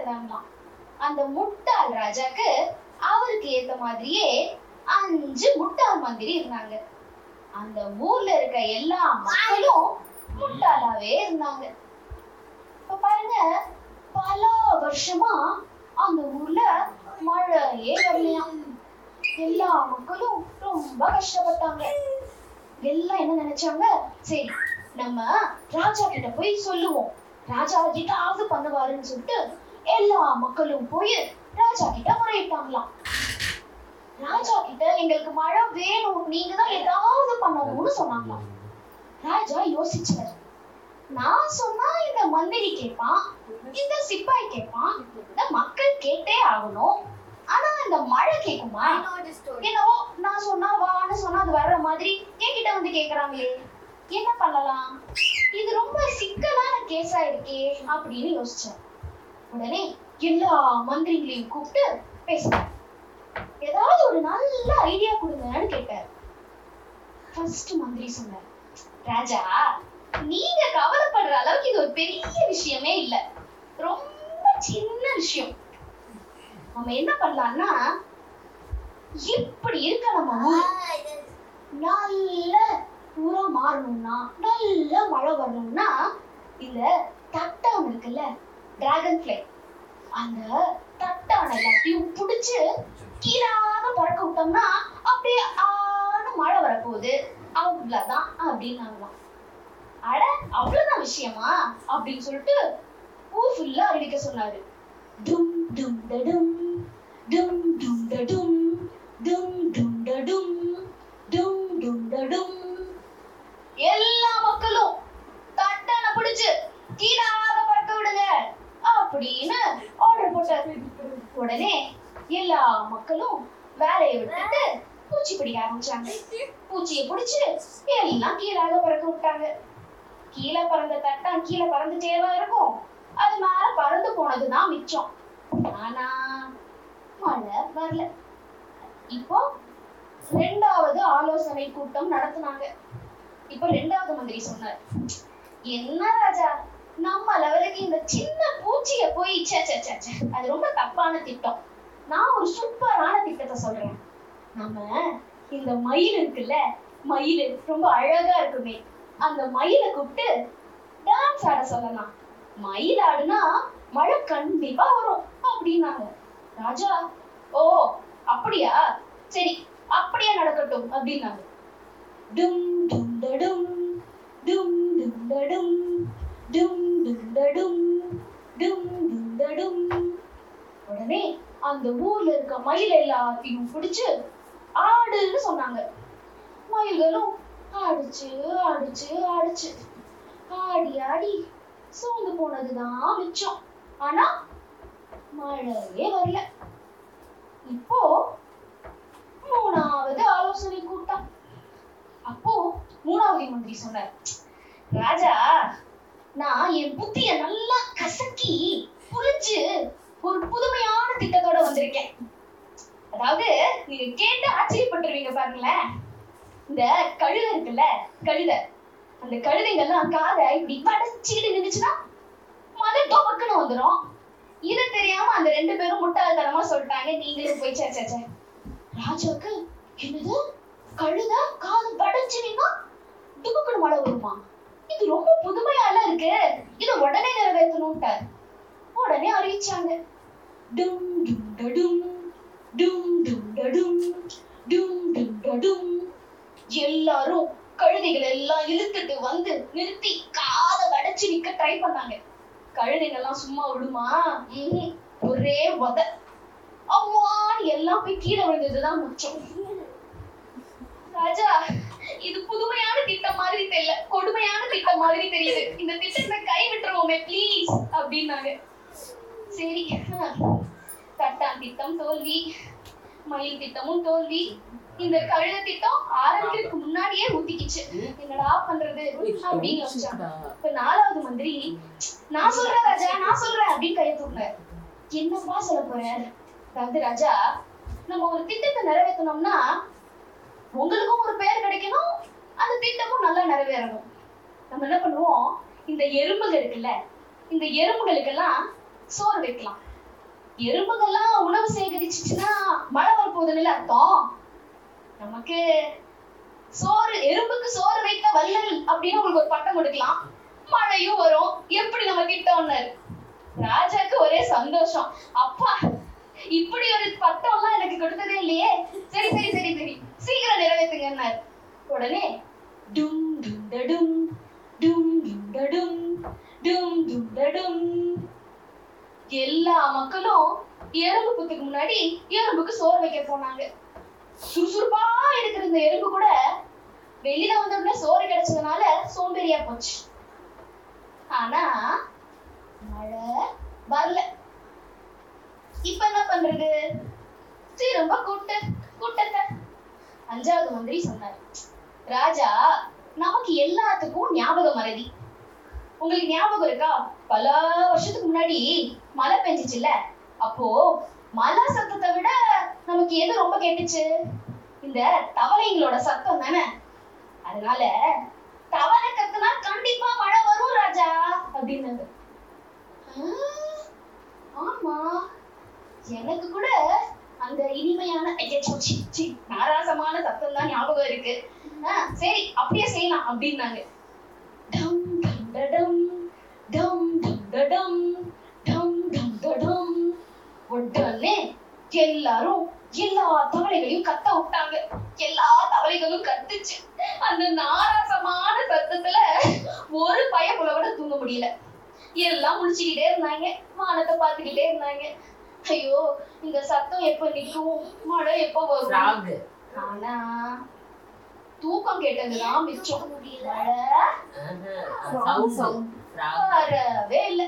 இருந்தாங்களாம் அந்த முட்டாள் ராஜாக்கு அவருக்கு ஏத்த மாதிரியே அஞ்சு முட்டாள் மந்திரி இருந்தாங்க அந்த ஊர்ல இருக்க எல்லா மக்களும் முட்டாளாவே இருந்தாங்க இப்ப பாருங்க பல வருஷமா அந்த ஊர்ல மழையே வரலையாம் எல்லா மக்களும் ரொம்ப கஷ்டப்பட்டாங்க எல்லாம் என்ன நினைச்சாங்க சரி நம்ம ராஜா கிட்ட போய் சொல்லுவோம் ராஜா ஏதாவது பண்ணுவாருன்னு சொல்லிட்டு எல்லா மக்களும் போய் ராஜா கிட்ட முறையிட்டாங்களாம் ராஜா கிட்ட எங்களுக்கு மழை வேணும் நீங்க தான் ஏதாவது பண்ணணும்னு சொன்னாங்களாம் ராஜா யோசிச்சாரு நான் சொன்னா இந்த மந்திரி கேட்பான் இந்த சிப்பாய் கேட்பான் இந்த மக்கள் கேட்டே ஆகணும் ஆனா இந்த மழை கேக்குமா என்னவோ நான் சொன்னா வான்னு சொன்னா அது வர்ற மாதிரி என்கிட்ட வந்து கேக்குறாங்களே என்ன பண்ணலாம் இது ரொம்ப சிக்கலான கேஸா இருக்கே அப்படின்னு யோசிச்சேன் உடனே எல்லா மந்திரிகளையும் கூப்பிட்டு பேசினார் ஏதாவது ஒரு நல்ல ஐடியா கொடுங்கன்னு கேட்டார் ஃபர்ஸ்ட் மந்திரி சொன்னார் ராஜா நீங்க கவலைப்படுற அளவுக்கு இது ஒரு பெரிய விஷயமே இல்ல ரொம்ப சின்ன விஷயம் நம்ம என்ன பண்ணலாம்னா இப்படி இருக்க நம்ம ஊர் நல்ல ஊரா மாறணும்னா நல்ல மழை வரணும்னா இந்த தட்டான் இருக்குல்ல டிராகன் ஃபிளை அந்த தட்டான் எல்லாத்தையும் புடிச்சு கீழாக பறக்க விட்டோம்னா அப்படியே ஆன மழை வரப்போகுது அவ்வளவுதான் அப்படின்னாங்களாம் அட அவ்வளவுதான் விஷயமா அப்படின்னு சொல்லிட்டு ஊர் ஃபுல்லா அறிவிக்க சொன்னாரு டும் டும் டடும் டும் டும் டடும் டும் டும் டடும் டும் டும் டடும் எல்லா மக்களும் தட்டனை பிடிச்சு கீழாக பறக்க விடுங்க அப்படின்னு ஆர்டர் போட்டாரு உடனே எல்லா மக்களும் வேலையை விட்டுட்டு பூச்சி பிடிக்க ஆரம்பிச்சாங்க பூச்சியை பிடிச்சு எல்லாம் கீழாக பறக்க விட்டாங்க கீழே பறந்த தட்டான் கீழே பறந்துட்டேவா இருக்கும் அது மேல பறந்து போனதுதான் மிச்சம் ஆனா மழை வரல இப்போ ரெண்டாவது ஆலோசனை கூட்டம் நடத்துனாங்க இப்போ ரெண்டாவது மந்திரி சொன்னார் என்ன ராஜா நம்ம லெவலுக்கு இந்த சின்ன பூச்சிய போய் ச்சே ச்சே ச்சே ச்சே, அது ரொம்ப தப்பான திட்டம் நான் ஒரு சூப்பரான திட்டத்தை சொல்றேன் நம்ம இந்த மயில் இருக்குல்ல மயில் ரொம்ப அழகா இருக்குமே அந்த மயிலை கூப்பிட்டு டான்ஸ் ஆட சொல்லலாம் மயில் ஆடுனா மழை கண்டிப்பா வரும் அப்படின்னாங்க ராஜா ஓ அப்படியா சரி அப்படியே நடக்கட்டும் அப்படின்னாங்க டும் டும் டடும் டும் டும் டடும் டும் டும் டடும் டும் டும் டடும் உடனே அந்த ஊர்ல இருக்க மயில் எல்லாத்தையும் பிடிச்சு ஆடுன்னு சொன்னாங்க மயில்களும் ஆடிச்சு ஆடிச்சு ஆடிச்சு ஆடி ஆடி சோர்ந்து போனதுதான் மிச்சம் ஆனா மழையே வரல இப்போ மூணாவது ஆலோசனை கூட்டம் அப்போ மூணாவது மந்திரி சொன்னார் ராஜா நான் என் புத்திய நல்லா கசக்கி புரிஞ்சு ஒரு புதுமையான திட்டத்தோட வந்திருக்கேன் அதாவது நீங்க கேட்டு ஆச்சரியப்பட்டுருவீங்க பாருங்களேன் இந்த கழுதை இருக்குல்ல கழுதை அந்த கழுதைங்கெல்லாம் காதை இப்படி படைச்சுக்கிட்டு நின்னுச்சுன்னா மலை டொபக்குன்னு வந்துரும் இது தெரியாம அந்த ரெண்டு பேரும் முட்டாள்தனமா சொல்லிட்டாங்க நீங்களும் போய் சே சே சே ராஜாவுக்கு என்னது கழுதை காது படைச்சு நின்னா துபக்குன்னு மழை வருமா இது ரொம்ப புதுமையால இருக்கு இத உடனே நிறைவேற்றணும்ட்டார் உடனே அறிவிச்சாங்க டும் டும் டடும் டும் டும் டடும் டும் டும் டடும் எல்லாரும் கழுதைகள் எல்லாம் இழுத்துட்டு வந்து நிறுத்தி காதை வடைச்சு நிக்க ட்ரை பண்ணாங்க கழுதைங்க எல்லாம் சும்மா விடுமா ம்ஹும். ஒரே உத அம்மான்னு எல்லாம் போய் கீழே விழுந்ததுதான் மிச்சம் ராஜா இது புதுமையான திட்டம் மாதிரி தெரியல கொடுமையான திட்டம் மாதிரி தெரியுது இந்த திட்டத்தை கை விட்டுருவோமே ப்ளீஸ் அப்படின்னாங்க சரி தட்டான் திட்டம் தோல்வி மயில் திட்டமும் தோல்வி இந்த கழுத திட்டம் ஆரம்பிக்கிறதுக்கு முன்னாடியே ஊத்திக்கிச்சு என்னடா பண்றது அப்படின்னு யோசிச்சாங்க இப்ப நாலாவது மந்திரி நான் சொல்றேன் ராஜா நான் சொல்றேன் அப்படின்னு கையை தூக்குனார் என்னப்பா சொல்ல போறார் அதாவது ராஜா நம்ம ஒரு திட்டத்தை நிறைவேற்றணும்னா உங்களுக்கும் ஒரு பெயர் கிடைக்கணும் அந்த திட்டமும் நல்லா நிறைவேறணும் நம்ம என்ன பண்ணுவோம் இந்த எறும்புகள் இருக்குல்ல இந்த எறும்புகளுக்கெல்லாம் சோறு வைக்கலாம் எறும்புகள்லாம் உணவு சேகரிச்சுச்சுன்னா மழை வரப்போகுதுன்னு அர்த்தம் நமக்கு சோறு எறும்புக்கு சோறு வைக்க வல்லல் அப்படின்னு உங்களுக்கு ஒரு பட்டம் கொடுக்கலாம் மழையும் வரும் எப்படி நம்ம திட்டம்னாரு ராஜாக்கு ஒரே சந்தோஷம் அப்பா இப்படி ஒரு பட்டம்லாம் எனக்கு கொடுத்ததே இல்லையே சரி சரி சரி சரி சீக்கிரம் நிறைவேற்றுங்கன்னாரு உடனே டும் டும் டடும் டும் டும் டடும் டும் டும் டடும் எல்லா மக்களும் எறும்பு புத்துக்கு முன்னாடி எறும்புக்கு சோறு வைக்க போனாங்க சுறுசுறுப்பா இருக்கிற இந்த எறும்பு கூட வெளியில வந்த உடனே சோறு கிடைச்சதுனால சோம்பேறியா போச்சு ஆனா மழை வரல இப்ப என்ன பண்றது திரும்ப கூட்ட கூட்டத்தை அஞ்சாவது மந்திரி சொன்னார் ராஜா நமக்கு எல்லாத்துக்கும் ஞாபக மறதி உங்களுக்கு ஞாபகம் இருக்கா பல வருஷத்துக்கு முன்னாடி மழை பெஞ்சிச்சுல்ல அப்போ மழை சத்தத்தை விட நமக்கு எது ரொம்ப கேட்டுச்சு இந்த தவளைங்களோட சத்தம் தானே அதனால தவளை கத்துனா கண்டிப்பா மழை வரும் ராஜா அப்படின்னாங்க ஆஹ், ஆமா எனக்கு கூட அந்த இனிமையான ஐயச்சோ, சீ, சீ, நாராசமான சத்தம் தான் ஞாபகம் இருக்கு ஆஹ், சரி அப்படியே செய்யலாம் அப்படின்னாங்க டம் டம் டடம் டம் டம் டடம் டம் டம் டடம் உடனே எல்லாரும் எல்லா தவளைகளையும் கத்த விட்டாங்க எல்லா தவளைகளும் கத்துச்சு அந்த நாராசமான சத்தத்துல ஒரு பயப்புல கூட தூங்க முடியல எல்லாம் முடிச்சுக்கிட்டே இருந்தாங்க வானத்தை பார்த்துக்கிட்டே இருந்தாங்க ஐயோ இந்த சத்தம் எப்ப நிக்கும் மழை எப்ப வரும் ஃப்ராக் ஆனா தூக்கம் கேட்டதுதான் மிச்சம் மழை சவுண்ட் ஃப்ராக் வரவே இல்ல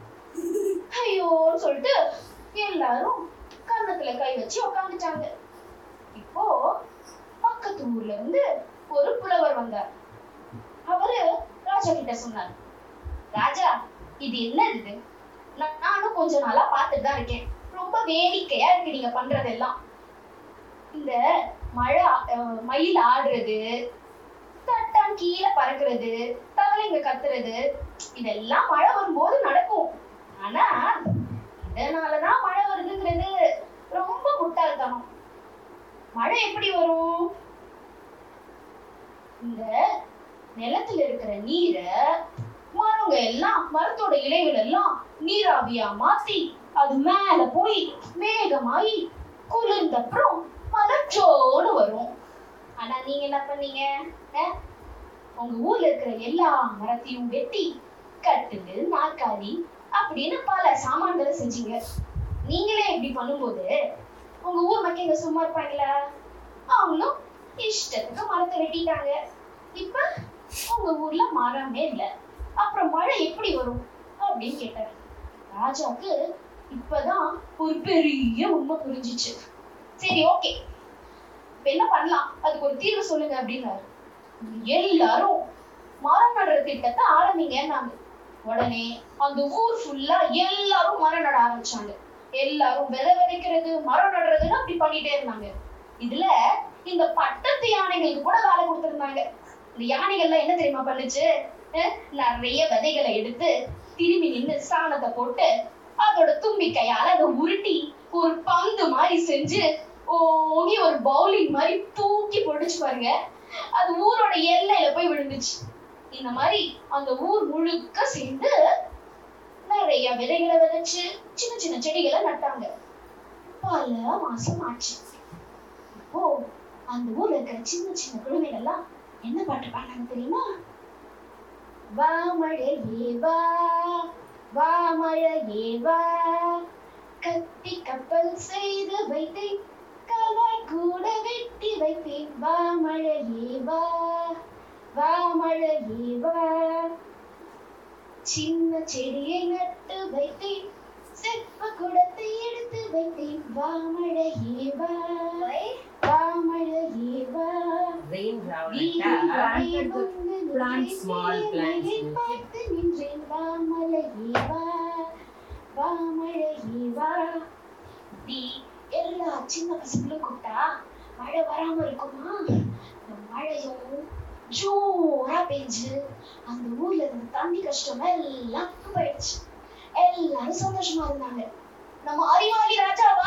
ஐயோன்னு சொல்லிட்டு எல்லாரும் கன்னத்துல கை வச்சு உக்காந்துட்டாங்க இப்போ பக்கத்து ஊர்ல இருந்து ஒரு புலவர் வந்தார் அவரு ராஜா கிட்ட சொன்னார் ராஜா இது என்னது இது நான் நானும் கொஞ்ச நாளா பார்த்துட்டு தான் இருக்கேன் ரொம்ப வேடிக்கையா இருக்கு நீங்க பண்றதெல்லாம் இந்த மழை அஹ், மயில் ஆடுறது தட்டான் கீழே பறக்கிறது தவளைங்க கத்துறது இதெல்லாம் மழை வரும்போது நடக்கும் ஆனா இதனாலதான் மழை வருதுங்கிறது ரொம்ப முட்டாள்தனம் மழை எப்படி வரும் இந்த நிலத்துல இருக்கிற நீரை மரங்க எல்லாம் மரத்தோட இலைகள் எல்லாம் நீராவியா மாத்தி அது மேல போய் மேகமாயி குளிர்ந்த அப்புறம் மலச்சோடு வரும் ஆனா நீங்க என்ன பண்ணீங்க அஹ்? உங்க ஊர்ல இருக்கிற எல்லா மரத்தையும் வெட்டி கட்டிலு நாற்காலி அப்படின்னு பல சாமான்களை செஞ்சீங்க நீங்களே இப்படி பண்ணும்போது உங்க ஊர் மக்கள் இங்க சும்மா இருப்பாங்களா அவங்களும் இஷ்டத்துக்கு மரத்தை வெட்டிட்டாங்க இப்ப உங்க ஊர்ல மரமே இல்ல அப்புறம் மழை எப்படி வரும் அப்படின்னு கேட்டாரு ராஜாவுக்கு இப்பதான் ஒரு பெரிய உண்மை புரிஞ்சிச்சு சரி ஓகே இப்ப என்ன பண்ணலாம் அதுக்கு ஒரு தீர்வு சொல்லுங்க அப்படின்னாரு எல்லாரும் மரம் நடுற திட்டத்தை ஆரம்பிங்கன்னாங்க உடனே அந்த ஊர் ஃபுல்லா எல்லாரும் மரம் நட ஆரம்பிச்சாங்க எல்லாரும் விதை விதைக்கிறது மரம் நடுறதுன்னு அப்படி பண்ணிட்டே இருந்தாங்க இதுல இந்த பட்டத்து யானைகளுக்கு கூட வேலை கொடுத்திருந்தாங்க இந்த யானைகள்லாம் என்ன தெரியுமா பண்ணுச்சு அஹ் நிறைய விதைகளை எடுத்து திரும்பி நின்னு சாணத்தை போட்டு அதோட தும்பிக்கையால அதை உருட்டி ஒரு பந்து மாதிரி செஞ்சு ஓங்கி ஒரு பவுலிங் மாதிரி தூக்கி போட்டுச்சு பாருங்க அது ஊரோட எல்லையில போய் விழுந்துச்சு இந்த மாதிரி அந்த ஊர் முழுக்க சேர்ந்து நிறைய விதைகளை விதைச்சு சின்ன சின்ன செடிகளை நட்டாங்க பல மாசம் ஆச்சு இப்போ அந்த ஊர்ல இருக்கிற சின்ன சின்ன குழந்தைகள்லாம் என்ன பாட்டு பாடுறாங்க தெரியுமா வா மழையே வா வா மழையே வா கத்தி கப்பல் செய்து வைத்தேன் கால்வாய் கூட வெட்டி வைத்தேன் வா மழையே வா வா மழையே வா சின்ன செடியை நட்டு வைத்தேன் செப்ப குடத்தை எடுத்து வைத்தேன் வா மழையே வா வா மழையே வா ரெயின் வீதி ராவணட்டா வழி வந்து plant small plants. நின்றேன் பார்த்து நின்றேன் வா மழையே வா வா மழையே வா இப்படி எல்லா சின்ன பசங்களும் கூப்பிட்டா மழை வராம இருக்குமா இந்த மழையும் ஜோரா பெஞ்சு அந்த ஊர்ல இருந்த தண்ணி கஷ்டம் எல்லாம் போயிடுச்சு எல்லாரும் சந்தோஷமா இருந்தாங்க நம்ம அறிவாளி ராஜா